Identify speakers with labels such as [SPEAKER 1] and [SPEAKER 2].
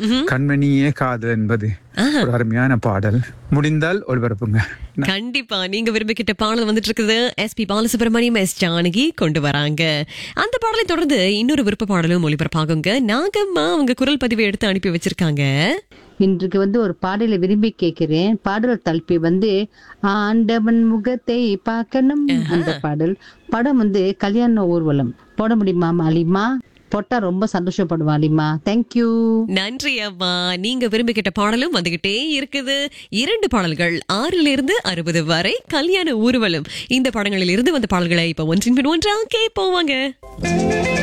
[SPEAKER 1] கண்மணியே காதல் என்பது ஒரு அருமையான பாடல் முடிந்தால் ஒளிபரப்புங்க
[SPEAKER 2] கண்டிப்பா நீங்க விரும்பி கிட்ட பாடல் வந்துட்டு இருக்குது S P Balasubrahmanyam S Janaki கொண்டு வராங்க அந்த பாடலை தொடர்ந்து இன்னொரு விருப்ப பாடலும் ஒளிபரப்பாகுங்க நாகம்மா அவங்க குரல் பதிவை எடுத்து அனுப்பி வச்சிருக்காங்க
[SPEAKER 3] இன்றைக்கு வந்து ஒரு பாடலை விரும்பி கேட்கிறேன் பாடல் தலைப்பி வந்து ஆண்டவன் முகத்தை பார்க்கணும் அந்த பாடல் படம் வந்து கல்யாண ஊர்வலம் போட முடியுமா அலிமா போட்டா ரொம்ப சந்தோஷப்படுவா அலிமா தேங்க்யூ
[SPEAKER 2] நன்றி அம்மா நீங்க விரும்பி கிட்ட பாடலும் வந்துகிட்டே இருக்குது இரண்டு பாடல்கள் ஆறிலிருந்து இருந்து அறுபது வரை கல்யாண ஊர்வலம் இந்த படங்களில் இருந்து வந்த பாடல்களை இப்ப ஒன்றின் பின் ஒன்றா கேட்போம் வாங்க